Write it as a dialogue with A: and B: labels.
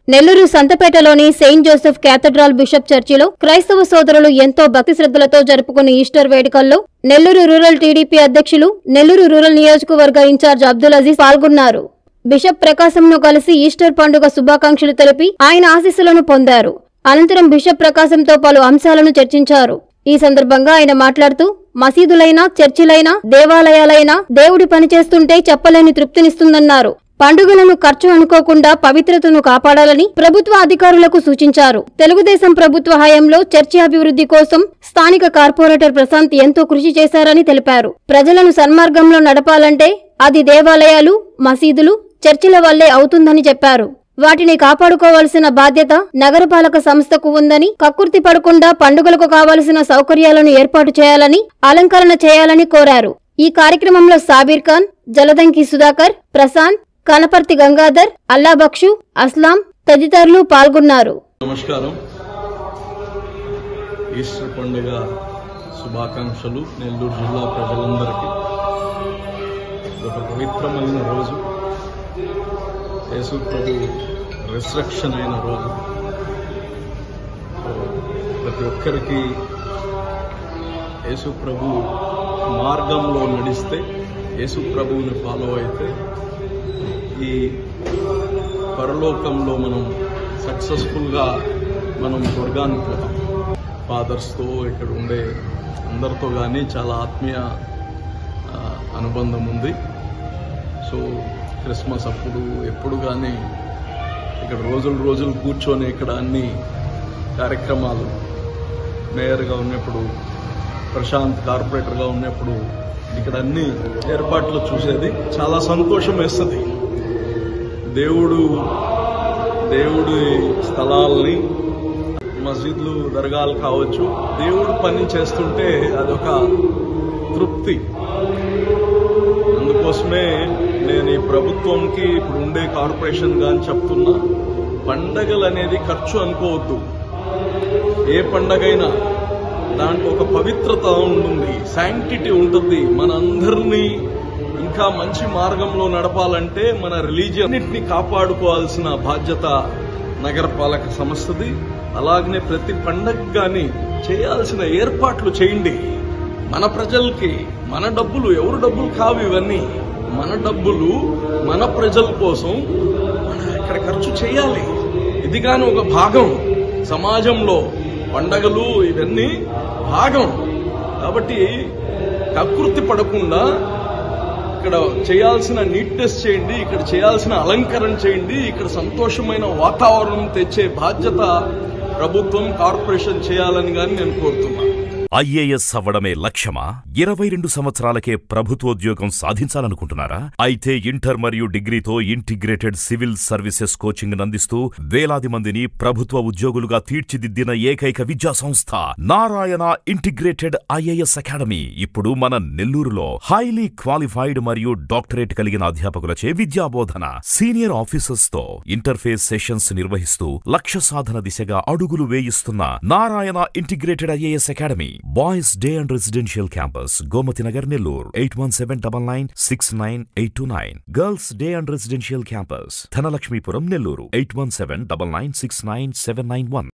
A: నెల్లూరు సంతపేటలోని saint Joseph cathedral bishop చర్చిలో క్రైస్తవ సోదరులు ఎంతో భక్తి శ్రద్ధలతో జరుపుకున్న ఈస్టర్ వేడుకల్లో నెల్లూరు రూరల్ టీడీపీ అధ్యక్షులు నెల్లూరు రూరల్ నియోజకవర్గ ఇన్ఛార్జ్ అబ్దుల్ అజీజ్ పాల్గొన్నారు బిషప్ ప్రకాశంను కలిసి ఈస్టర్ పండుగ శుభాకాంక్షలు తెలిపి ఆయన ఆశీస్సులను పొందారు అనంతరం బిషప్ ప్రకాశంతో పలు అంశాలను చర్చించారు ఈ సందర్భంగా ఆయన మాట్లాడుతూ మసీదులైనా చర్చిలైనా దేవాలయాలైనా దేవుడి పనిచేస్తుంటే చెప్పలేని తృప్తినిస్తుందన్నారు పండుగలను ఖర్చు అనుకోకుండా పవిత్రతను కాపాడాలని ప్రభుత్వ అధికారులకు సూచించారు తెలుగుదేశం ప్రభుత్వ హయాంలో చర్చి అభివృద్ధి కోసం స్థానిక కార్పొరేటర్ ప్రశాంత్ ఎంతో కృషి చేశారని తెలిపారు ప్రజలను సన్మార్గంలో నడపాలంటే అది దేవాలయాలు మసీదులు చర్చిల వల్లే అవుతుందని చెప్పారు వాటిని కాపాడుకోవాల్సిన బాధ్యత నగరపాలక సంస్థకు ఉందని కక్కుర్తి పడకుండా పండుగలకు కావలసిన సౌకర్యాలను ఏర్పాటు చేయాలని అలంకరణ చేయాలని కోరారు ఈ కార్యక్రమంలో సాబీర్ ఖాన్ జలదంకి సుధాకర్ ప్రశాంత్ కనపర్తి గంగాధర్ అల్లాబక్షు అస్లాం తదితరులు పాల్గొన్నారు
B: నమస్కారం ఈస్టర్ పండుగ శుభాకాంక్షలు నెల్లూరు జిల్లా ప్రజలందరికీ ఇది ఒక పవిత్రమైన రోజు యేసు ప్రభు రిస్ట్రక్షన్ అయిన రోజు సో, ప్రతి ఒక్కరికి యేసు ప్రభు మార్గంలో నడిస్తే యేసు ప్రభువుని ఫాలో అయితే ఈ పరలోకంలో మనం సక్సెస్ఫుల్గా మనం స్వర్గానికి పోతాం ఫాదర్స్తో ఇక్కడ ఉండే అందరితో కానీ చాలా ఆత్మీయ ఆ, అనుబంధం ఉంది సో క్రిస్మస్ అప్పుడు ఎప్పుడు కానీ ఇక్కడ రోజులు రోజులు కూర్చొని ఇక్కడ అన్ని కార్యక్రమాలు మేయర్గా ఉన్నప్పుడు ప్రశాంత్ కార్పొరేటర్గా ఉన్నప్పుడు ఇక్కడ అన్ని ఏర్పాట్లు చూసేది చాలా సంతోషం వేస్తుంది దేవుడు దేవుడి స్థలాల్ని మసీద్లు దర్గాలు కావచ్చు దేవుడు పని చేస్తుంటే అదొక తృప్తి అందుకోసమే నేను ఈ ప్రభుత్వంకి ఇప్పుడు ఉండే కార్పొరేషన్ కానీ చెప్తున్నా పండగలు అనేది ఖర్చు అనుకోవద్దు ఏ పండగైనా దాంట్లో ఒక పవిత్రత ఉంటుంది శాంక్టిటీ ఉంటుంది మనందరినీ ఇంకా మంచి మార్గంలో నడపాలంటే మన రిలీజియన్ అన్నింటినీ కాపాడుకోవాల్సిన బాధ్యత నగరపాలక సంస్థది అలాగనే ప్రతి పండగ కానీ చేయాల్సిన ఏర్పాట్లు చేయండి మన ప్రజలకి మన డబ్బులు ఎవరు డబ్బులు కావు ఇవన్నీ మన డబ్బులు మన ప్రజల కోసం మన ఇక్కడ ఖర్చు చేయాలి ఇది కానీ ఒక భాగం సమాజంలో పండగలు ఇవన్నీ భాగం కాబట్టి కకృతి పడకుండా ఇక్కడ చేయాల్సిన నీట్నెస్ చేయండి ఇక్కడ చేయాల్సిన అలంకరణ చేయండి ఇక్కడ సంతోషమైన వాతావరణం తెచ్చే బాధ్యత ప్రభుత్వం కార్పొరేషన్ చేయాలని కానీ నేను కోరుతున్నాను
C: ఐఏఎస్ అవ్వడమే లక్ష్యమా ఇరవై రెండు సంవత్సరాలకే ప్రభుత్వోద్యోగం సాధించాలనుకుంటున్నారా అయితే ఇంటర్ మరియు డిగ్రీతో ఇంటిగ్రేటెడ్ సివిల్ సర్వీసెస్ కోచింగ్ అందిస్తూ వేలాది మందిని ప్రభుత్వ ఉద్యోగులుగా తీర్చిదిద్దిన ఏకైక విద్యా సంస్థ నారాయణ ఇంటిగ్రేటెడ్ ఐఏఎస్ అకాడమీ ఇప్పుడు మన నెల్లూరులో హైలీ క్వాలిఫైడ్ మరియు డాక్టరేట్ కలిగిన అధ్యాపకులచే విద్యాబోధన సీనియర్ ఆఫీసర్స్ తో ఇంటర్ఫేస్ సెషన్స్ నిర్వహిస్తూ లక్ష్య సాధన దిశగా అడుగులు వేయిస్తున్న Narayana integrated IAS academy boys day and residential campus Gomathi Nagar Nellore eight one seven double nine six nine eight two nine girls day and residential campus Dhanalakshmipuram Nellore eight one seven double nine six nine seven nine one